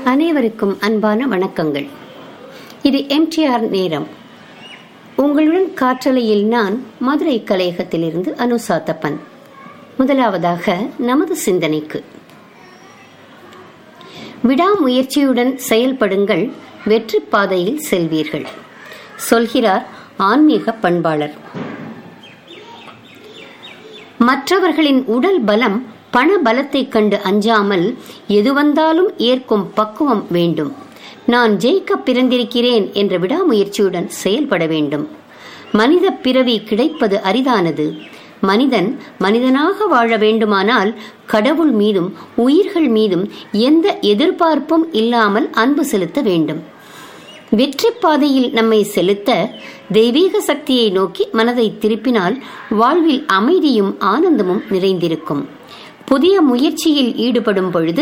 அனைவருக்கும் அன்பான வணக்கங்கள் இது எம்டிஆர் நேரம் உங்களுடன் காற்றலையில் நான் மதுரை கலையகத்திலிருந்து அனுசாத்தப்பன் முதலாவதாக நமது சிந்தனைக்கு விடாமுயற்சியுடன் செயல்படுங்கள் வெற்றி பாதையில் செல்வீர்கள் சொல்கிறார் ஆன்மீக பண்பாளர் மற்றவர்களின் உடல் பலம் பண பலத்தைக் கண்டு அஞ்சாமல் எது வந்தாலும் ஏற்கும் பக்குவம் வேண்டும் நான் ஜெயிக்க பிறந்திருக்கிறேன் என்ற விடாமுயற்சியுடன் செயல்பட வேண்டும் மனித பிறவி கிடைப்பது அரிதானது மனிதன் மனிதனாக வாழ வேண்டுமானால் கடவுள் மீதும் உயிர்கள் மீதும் எந்த எதிர்பார்ப்பும் இல்லாமல் அன்பு செலுத்த வேண்டும் வெற்றி பாதையில் நம்மை செலுத்த தெய்வீக சக்தியை நோக்கி மனதை திருப்பினால் வாழ்வில் அமைதியும் ஆனந்தமும் நிறைந்திருக்கும் புதிய முயற்சியில் ஈடுபடும் பொழுது